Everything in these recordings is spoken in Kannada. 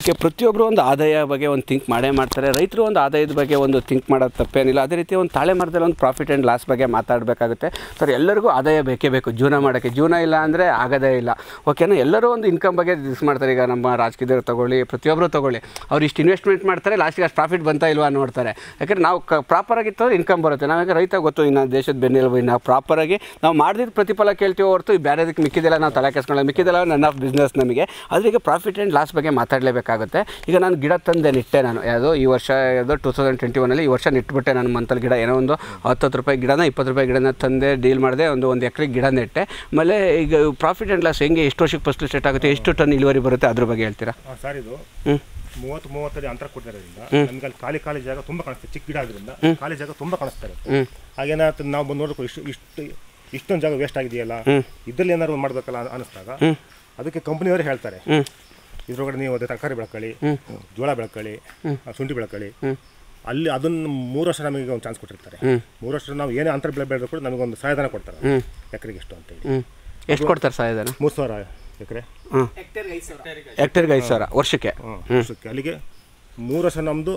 ಕೆ- ಪ್ರತಿಯೊಬ್ಬರು ಒಂದು ಆದಾಯ ಬಗ್ಗೆ ಒಂದು ಥಿಂಕ್ ಮಾಡೇ ಮಾಡ್ತಾರೆ ರೈತರು ಒಂದು ಆದಾಯದ ಬಗ್ಗೆ ಒಂದು ಥಿಂಕ್ ಮಾಡೋದು ತಪ್ಪೇನಿಲ್ಲ ಅದೇ ರೀತಿ ಒಂದು ತಾಳೆ ಮರದಲ್ಲಿ ಒಂದು ಪ್ರಾಫಿಟ್ ಆ್ಯಂಡ್ ಲಾಸ್ ಬಗ್ಗೆ ಮಾತಾಡಬೇಕಾಗುತ್ತೆ ಸರ್ ಎಲ್ಲರಿಗೂ ಆದಾಯ ಬೇಕೇ ಬೇಕು ಜೀವನ ಮಾಡೋಕ್ಕೆ ಜೀವನ ಇಲ್ಲ ಅಂದರೆ ಆಗೋದೇ ಇಲ್ಲ ಓಕೆನಾ ಎಲ್ಲರೂ ಒಂದು ಇನ್ಕಮ್ ಬಗ್ಗೆ ದಿಸ್ ಮಾಡ್ತಾರೆ ಈಗ ನಮ್ಮ ರಾಜಕೀಯದವ್ರು ತಗೊಳ್ಳಿ ಪ್ರತಿಯೊಬ್ಬರು ತಗೊಳ್ಳಿ ಅವ್ರು ಇಷ್ಟು ಇನ್ವೆಸ್ಟ್ಮೆಂಟ್ ಮಾಡ್ತಾರೆ ಲಾಸ್ಟಿಗೆ ಅಷ್ಟು ಪ್ರಾಫಿಟ್ ಬಂತಾ ಇಲ್ವಾ ನೋಡ್ತಾರೆ ಯಾಕಂದ್ರೆ ನಾವು ಕ ಪ್ರಾಪರಾಗಿತ್ತು ಇನ್ಕಮ್ ಬರುತ್ತೆ ನಾವಾಗ ರೈತ ಗೊತ್ತು ಇನ್ನು ದೇಶದ ಬೆನ್ನೆಲುಬು ನಾವು ಪ್ರಾಪರಾಗಿ ನಾವು ಮಾಡಿದ ಪ್ರತಿಫಲ ಕೇಳ್ತೀವಿ ಹೊರತು ಬೇರೆದಕ್ಕೆ ಮಿಕ್ಕಿದೆಲ್ಲ ನಾವು ತಲೆ ಕೆಸ್ಕೊಳ್ಳೋ ಮಿಕ್ಕಿದೆಲ್ಲ ನನ್ನ ಆಫ್ ಬಿಸ್ನೆಸ್ ನಮಗೆ ಅದ್ರಿಗೆ ಪ್ರಾಫಿಟ್ ಆ್ಯಂಡ್ ಲಾಸ್ ಬಗ್ಗೆ ಮಾತಾಡಲೇಬೇಕಾಗುತ್ತೆ ಈಗ ನಾನು ಗಿಡ ತಂದೆ ನೆಟ್ಟೆ ನಾನು ಯಾವುದೋ ಈ ವರ್ಷ ಯಾವುದೋ ಟೂ ತೌಸಂಡ್ ಟ್ವೆಂಟಿ ಒನಲ್ಲಿ ಈ ವರ್ಷ ನೆಟ್ಬಿಟ್ಟೆ ನಾನು ಮಂತಲ್ಲಿ ಗಿಡ ಏನೋ ಒಂದು ಹತ್ತು ರೂಪಾಯಿ ಗಿಡನ ಇಪ್ಪತ್ತು ರೂಪಾಯಿ ಗಿಡನ ತಂದೆ ಡೀಲ್ ಮಾಡಿದೆ ಒಂದು ಒಂದು ಎಕರೆಗೆ ಗಿಡ ನೆಟ್ಟೆ ಆಮೇಲೆ ಈಗ ಪ್ರಾಫಿಟ್ ಆ್ಯಂಡ್ ಲಾಸ್ ಹೆಂಗೆ ಎಷ್ಟು ವರ್ಷಕ್ಕೆ ಫಸ್ಟ್ ಸ್ಟಾರ್ಟ್ ಆಗುತ್ತೆ ಎಷ್ಟು ಟನ್ ಇಳುವರಿ ಬರುತ್ತೆ ಅದ್ರ ಬಗ್ಗೆ ಹೇಳ್ತೀರಾ ಆ, ಸರ್ ಇದು ಹ್ಞೂ ಮೂವತ್ತು ಮೂವತ್ತಡಿ ಅಂತರ ಕೊಟ್ಟಿರೋದ್ರಿಂದ ನಮ್ಗೆ ಅಲ್ಲಿ ಖಾಲಿ ಖಾಲಿ ಜಾಗ ತುಂಬ ಕಾಣಿಸ್ತದೆ ಚಿಕ್ಕ ಗಿಡ ಆದ್ರಿಂದ ಖಾಲಿ ಜಾಗ ತುಂಬ ಕಾಣಿಸ್ತಾ ಇರುತ್ತೆ ಹ್ಞೂ ಹಾಗೇನಾಗ್ತದೆ ನಾವು ಬಂದು ನೋಡಬೇಕು ಇಷ್ಟು ಇಷ್ಟು ಇಷ್ಟೊಂದು ಜಾಗ ವೇಸ್ಟ್ ಆಗಿದೆಯಲ್ಲ ಇದ್ರಲ್ಲಿ ಏನಾದ್ರು ಮಾಡಬೇಕಲ್ಲ ಅನಿಸ್ದಾಗ ಅದಕ್ಕೆ ಕಂಪ್ನಿಯವರು ಹೇಳ್ತಾರೆ ಹ್ಞೂ ಇದ್ರೊಳಗಡೆ ನೀವು ಅದೇ ತರಕಾರಿ ಬೆಳ್ಕೊಳ್ಳಿ ಜೋಳ ಬೆಳ್ಕೊಳ್ಳಿ ಆ, ಶುಂಠಿ ಬೆಳ್ಕೊಳ್ಳಿ ಅಲ್ಲಿ ಅದನ್ನು ಮೂರು ವರ್ಷ ನಮಗೆ ಒಂದು ಚಾನ್ಸ್ ಕೊಟ್ಟಿರ್ತಾರೆ ಮೂರು ವರ್ಷ ನಾವು ಏನೇ ಅಂತರ ಬೆಳೆ ಬೆಳೆದ್ರು ಕೂಡ ನಮಗೊಂದು ಸಹಾಯಧನ ಕೊಡ್ತಾರೆ ಎಕರೆಗೆ ಎಷ್ಟು ಅಂತೇಳಿ ಹ್ಞೂ ಎಷ್ಟು ಕೊಡ್ತಾರೆ ಸರ್ ಇದನ್ನು ಮೂರು ಸಾವಿರ ಎಕರೆ ಹ್ಞೂ ಹೆಕ್ಟೇರ್ಗೆ ಐದು ಸಾವಿರ ವರ್ಷಕ್ಕೆ ವರ್ಷಕ್ಕೆ ಅಲ್ಲಿಗೆ ಮೂರು ವರ್ಷ ನಮ್ಮದು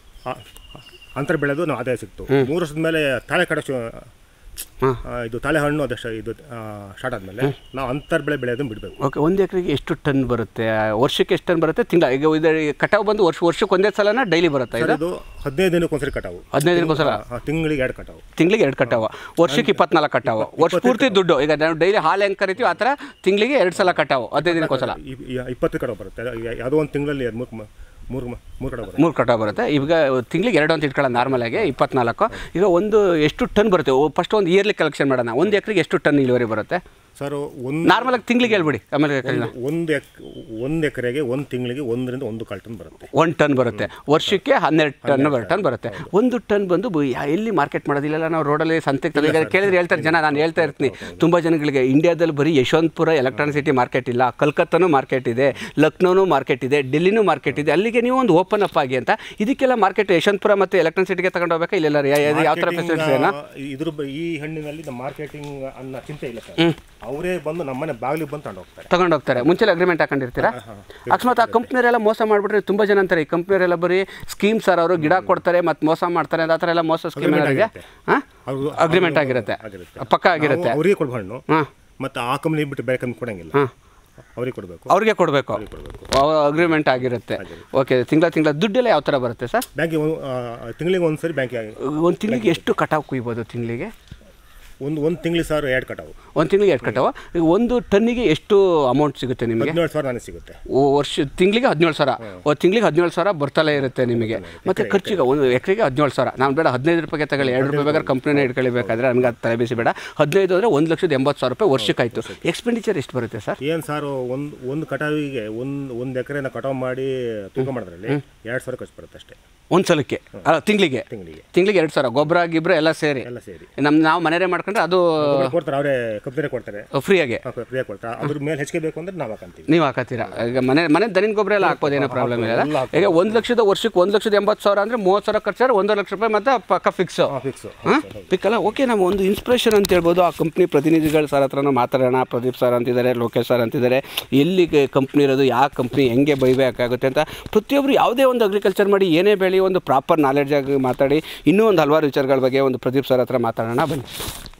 ಅಂತರ ಬೆಳೆದು ನಾವು ಆದಾಯ ಸಿಕ್ತು ಮೂರು ವರ್ಷದ ಮೇಲೆ ತಾಳೆ ಕಡೆ ಶು- ಹಾಂ ಆ, ಇದು ತಾಳೆ ಹಣ್ಣು ಅದಷ್ಟು ಇದು ಸ್ಟಾರ್ಟ್ ಆದಮೇಲೆ ನಾವು ಅಂತರ್ ಬೆಳೆ ಬೆಳೆಯೋದನ್ನು ಬಿಡಬೇಕು ಓಕೆ ಒಂದು ಎಕರೆಗೆ ಎಷ್ಟು ಟನ್ ಬರುತ್ತೆ ವರ್ಷಕ್ಕೆ ಎಷ್ಟು ಟನ್ ಬರುತ್ತೆ ತಿಂಗಳ ಈಗ ಇದು ಕಟಾವು ಬಂದು ವರ್ಷ ವರ್ಷಕ್ಕೆ ಒಂದೇ ಸಲನ ಡೈಲಿ ಬರುತ್ತಾ ಇದು ಇದು ಹದಿನೈದು ದಿನಕ್ಕೆ ಒಂದ್ಸರಿ ಕಟಾವು ಹದಿನೈದು ದಿನಕ್ಕೊಂದ್ಸಲ ಆ, ತಿಂಗಳಿಗೆ ಎರಡು ಕಟಾವು ತಿಂಗಳಿಗೆ ಎರಡು ಕಟಾವು ವರ್ಷಕ್ಕೆ ಇಪ್ಪತ್ನಾಲ್ಕು ಕಟಾವು ವರ್ಷ ಪೂರ್ತಿ ದುಡ್ಡು ಈಗ ನಾವು ಡೈಲಿ ಹಾಲು ಹೆಂಗೆ ಕರಿತೀವಿ ಆ ಥರ ತಿಂಗಳಿಗೆ ಎರಡು ಸಲ ಕಟಾವು ಹದಿನೈದು ದಿನಕ್ಕೊಂದ್ಸಲ ಇ- ಇ- ಇಪ್ಪತ್ತು ಕಟಾವು ಬರುತ್ತೆ ಯಾ- ಯಾವುದೋ ಒಂದು ತಿಂಗಳಲ್ಲಿ ಮೂರು ಮೂರು ಮೂರು ಕಟಾವು ಬರುತ್ತೆ ಮೂರು ಕಟಾವು ಬರುತ್ತೆ ಈಗ ತಿಂಗಳಿಗೆ ಎರಡು ಅಂತ ಇಟ್ಕೊಳ್ಳೋ ನಾರ್ಮಲಾಗಿ ಇಪ್ಪತ್ನಾಲ್ಕು ಈಗ ಒಂದು ಎಷ್ಟು ಟನ್ ಬರುತ್ತೆ ಫಸ್ಟ್ ಒಂದು ಇಯರ್ಲಿ ಕಲೆಕ್ಷನ್ ಮಾಡೋಣ ಒಂದು ಎಕರೆಗೆ ಎಷ್ಟು ಟನ್ ಇಳುವರಿ ಬರುತ್ತೆ ಸರ್ ಒಂದು ನಾರ್ಮಲಾಗಿ ತಿಂಗಳಿಗೆ ಹೇಳ್ಬಿಡಿ ಆಮೇಲೆ ಒಂದು ಎಕ್ ಒಂದು ಎಕರೆಗೆ ಒಂದು ತಿಂಗಳಿಗೆ ಒಂದರಿಂದ ಒಂದು ಕಾಲು ಟನ್ ಬರುತ್ತೆ ಒಂದು ಟನ್ ಬರುತ್ತೆ ವರ್ಷಕ್ಕೆ ಹನ್ನೆರಡು ಟನ್ ಬರ್ ಟನ್ ಬರುತ್ತೆ ಒಂದು ಟನ್ ಬಂದು ಬ- ಯಾ- ಎಲ್ಲಿ ಮಾರ್ಕೆಟ್ ಮಾಡೋದಿಲ್ಲ ನಾವು ರೋಡಲ್ಲಿ ಸಂತೆಗೆ ತಂದು ಈಗ ಕೇಳಿದ್ರೆ ಹೇಳ್ತಾರೆ ಜನ ನಾನು ಹೇಳ್ತಾ ಇರ್ತೀನಿ ತುಂಬ ಜನಗಳಿಗೆ ಇಂಡಿಯಾದಲ್ಲಿ ಬರೀ ಯಶವಂತಪುರ ಎಲೆಕ್ಟ್ರಾನಿಕ್ ಸಿಟಿ ಮಾರ್ಕೆಟ್ ಇಲ್ಲ ಕಲ್ಕತ್ತಾನೂ ಮಾರ್ಕೆಟ್ ಇದೆ ಲಕ್ನೋನು ಮಾರ್ಕೆಟ್ ಇದೆ ಡೆಲ್ಲಿನೂ ಮಾರ್ಕೆಟ್ ಇದೆ ಅಲ್ಲಿಗೆ ನೀವು ಒಂದು ಓಪನ್ ಅಪ್ ಆಗಿ ಅಂತ ಇದಕ್ಕೆಲ್ಲ ಮಾರ್ಕೆಟ್ ಯಶವಂತಪುರ ಮತ್ತು ಎಲೆಕ್ಟ್ರಾನಿಕ್ ಸಿಟಿಗೆ ತಗೊಂಡು ಹೋಗ್ಬೇಕಾ ಇಲ್ಲೆಲ್ಲ ಯಾವ ಥರ ಫೆಸಿಲಿಟೀಸ್ ಏನೋ Marketing, ಆ, ಇದ್ರ ಬ- ಈ ಹಣ್ಣಿನಲ್ಲಿ ಮಾರ್ಕೆಟಿಂಗ್ ಅನ್ನೋ ಚಿಂತೆ ಇಲ್ಲ ಸರ್ ಅವರೇ ಬಂದು ನಮ್ಮನೆ ಬಾಗಿಲಿಗೆ ಬಂದು ತಗೊಂಡು ಹೋಗ್ತಾರೆ ತಗೊಂಡು ಹೋಗ್ತಾರೆ ಮುಂಚೆ ಅಗ್ರಿಮೆಂಟ್ ಹಾಕೊಂಡಿರ್ತೀರಾ ಅಕಸ್ಮಾತ್ ಆ ಕಂಪ್ನಿಯವರೆಲ್ಲ ಮೋಸ ಮಾಡಿಬಿಟ್ರೆ ತುಂಬ ಜನ ಅಂತಾರೆ ಈ ಕಂಪ್ನಿಯವರೆಲ್ಲ ಬರೀ ಸ್ಕೀಮ್ ಸರ್ ಅವರು ಗಿಡ ಕೊಡ್ತಾರೆ ಮತ್ತು ಮೋಸ ಮಾಡ್ತಾರೆ ಆ ಥರ ಎಲ್ಲ ಮೋಸ ಸ್ಕೀಮ್ ಏನಾಗಿದೆ ಹಾಂ ಅವ್ರು- ಅಗ್ರಿಮೆಂಟ್ ಆಗಿರುತ್ತೆ ಆಗಿರುತ್ತೆ. ಪಕ್ಕ ಆಗಿರುತ್ತೆ ನಾವು ಅವರಿಗೆ ಕೊಡ್ಬೋ ಹಣ್ಣು ಹಾಂ ಮತ್ತು ಆ ಕಂಪ್ನಿ ಬಿಟ್ಟು ಬೇರೆ ಕಂಪ್ನಿ ಕೊಡಂಗಿಲ್ಲ ಹಾಂ ಅವ್ರಿಗೆ ಕೊಡಬೇಕು ಅವ್ರಿಗೆ ಕೊಡಬೇಕು ಅಗ್ರಿಮೆಂಟ್ ಆಗಿರುತ್ತೆ ಓಕೆ ತಿಂಗಳ ತಿಂಗಳ ದುಡ್ಡೆಲ್ಲ ಯಾವ ಥರ ಬರುತ್ತೆ ಸರ್ ಬ್ಯಾಂಕಿಗೆ ತಿಂಗಳಿಗೆ ಒಂದು ಸರಿ ಬ್ಯಾಂಕಿಗೆ ಒಂದು ತಿಂಗಳಿಗೆ ಎಷ್ಟು ಕಟಾವು ಕುಯ್ಬೋದು ತಿಂಗಳಿಗೆ ಒಂದು ಒಂದು ತಿಂಗಳಿಗೆ ಸಾವಿರ ಎರಡು ಕಟಾವು ಒಂದು ತಿಂಗಳಿಗೆ ಎರಡು ಕಟಾವು ಈಗ ಒಂದು ಟನ್ನಿಗೆ ಎಷ್ಟು ಅಮೌಂಟ್ ಸಿಗುತ್ತೆ ನಿಮಗೆ ಹದಿನೇಳು ಸಾವಿರ ನನಗೆ ಸಿಗುತ್ತೆ ಓ ವರ್ಷ ತಿಂಗಳಿಗೆ ಹದಿನೇಳು ಸಾವಿರ ಒಂದು ತಿಂಗಳಿಗೆ ಹದಿನೇಳು ಸಾವಿರ ಬರ್ತಲೇ ಇರುತ್ತೆ ನಿಮಗೆ ಮತ್ತು ಖರ್ಚಿಗೆ ಒಂದು ಎಕರೆಗೆ ಹದಿನೇಳು ಸಾವಿರ ನಾನು ಬೇಡ ಹದಿನೈದು ರೂಪಾಯಿಗೆ ತಗೊಳ್ಳಿ ಎರಡು ರೂಪಾಯಿ ಬೇಕಾದ್ರೆ ಕಂಪ್ನಿನೇ ಇಟ್ಕೊಳ್ಬೇಕಾದ್ರೆ ನನಗೆ ಅದು ತಲೆ ಬಿಸಿ ಬೇಡ ಹದಿನೈದು ಅಂದರೆ ಒಂದು ಲಕ್ಷದ ಎಂಬತ್ತು ಸಾವಿರ ರೂಪಾಯಿ ವರ್ಷಕ್ಕಾಯ್ತು ಎಕ್ಸ್ಪೆಂಡಿಚರ್ ಎಷ್ಟು ಬರುತ್ತೆ ಸರ್ ಏನು ಸಾರು ಒಂದು ಒಂದು ಕಟಾವಿಗೆ ಒಂದು ಒಂದು ಎಕರೆನ ಕಟಾವು ಮಾಡಿ ತೂಕ ಮಾಡೋದ್ರಲ್ಲಿ ಎರಡು ಸಾವಿರ ಖರ್ಚು ಬರುತ್ತೆ ಅಷ್ಟೇ ಒಂದು ಸಲಕ್ಕೆ ಅಲ್ಲ ತಿಂಗಳಿಗೆ ತಿಂಗಳಿಗೆ ತಿಂಗಳಿಗೆ ಎರಡು ಸಾವಿರ ಗೊಬ್ಬರ ಗಿಬ್ಬರ ಎಲ್ಲ ಸೇರಿ ಎಲ್ಲ ಸೇರಿ ನಮ್ಮ ನಾವು ಮನೆಯೇ ಮಾಡ್ಕೊಂಡ್ರೆ ಅದು ಅವ್ರು ಕೊಡ್ತಾರೆ ಅವರೇ ಕಂಪ್ನಿನೇ ಕೊಡ್ತಾರೆ ಫ್ರೀಯಾಗೆ ಫ್ರೀಯಾಗಿ ಕೊಡ್ತಾರೆ ಅದ್ರ ಮೇಲೆ ಹೆಚ್ಚಿಗೆ ಬೇಕು ಅಂದ್ರೆ ನಾವು ಹಾಕಂತೀವಿ ನೀವು ಹಾಕತ್ತೀರಾ ಈಗ ಮನೆ ಮನೆ ದನಿನ ಗೊಬ್ಬರ ಎಲ್ಲ ಹಾಕ್ಬೋದು ಏನೋ ಪ್ರಾಬ್ಲಮ್ ಇಲ್ಲ ಈಗ ಒಂದು ಲಕ್ಷದ ವರ್ಷಕ್ಕೆ ಒಂದು ಲಕ್ಷದ ಎಂಬತ್ತು ಸಾವಿರ ಅಂದರೆ ಮೂವತ್ತು ಸಾವಿರ ಖರ್ಚಾದ್ರೆ ಒಂದೂವರೆ ಲಕ್ಷ ರೂಪಾಯಿ ಮತ್ತೆ ಪಕ್ಕ ಫಿಕ್ಸು ಫಿಕ್ಸು ಹಾಂ ಪಿಕ್ಕಲ್ಲ ಓಕೆ ನಾವು ಒಂದು ಇನ್ಸ್ಪಿರೇಷನ್ ಅಂತ ಹೇಳ್ಬೋದು ಆ ಕಂಪ್ನಿ ಪ್ರತಿನಿಧಿಗಳ ಸರ್ ಹತ್ರನೂ ಮಾತಾಡೋಣ ಪ್ರದೀಪ್ ಸರ್ ಅಂತಿದ್ದಾರೆ ಲೋಕೇಶ್ ಸರ್ ಅಂತಿದ್ದಾರೆ ಎಲ್ಲಿಗೆ ಕಂಪ್ನಿ ಇರೋದು ಯಾವ ಕಂಪ್ನಿ ಹೆಂಗೆ ಬೈಬೇಕಾಗುತ್ತೆ ಅಂತ ಪ್ರತಿಯೊಬ್ಬರು ಯಾವುದೇ ಒಂದು ಅಗ್ರಿಕಲ್ಚರ್ ಮಾಡಿ ಏನೇ ಬೆಳಿ ಒಂದು ಪ್ರಾಪರ್ ನಾಲೆಡ್ಜ್ ಆಗಿ ಮಾತಾಡಿ ಇನ್ನೂ ಒಂದು ಹಲವಾರು ವಿಚಾರಗಳ ಬಗ್ಗೆ ಒಂದು ಪ್ರದೀಪ್ ಸರ್ ಹತ್ರ ಮಾತಾಡೋಣ ಬನ್ನಿ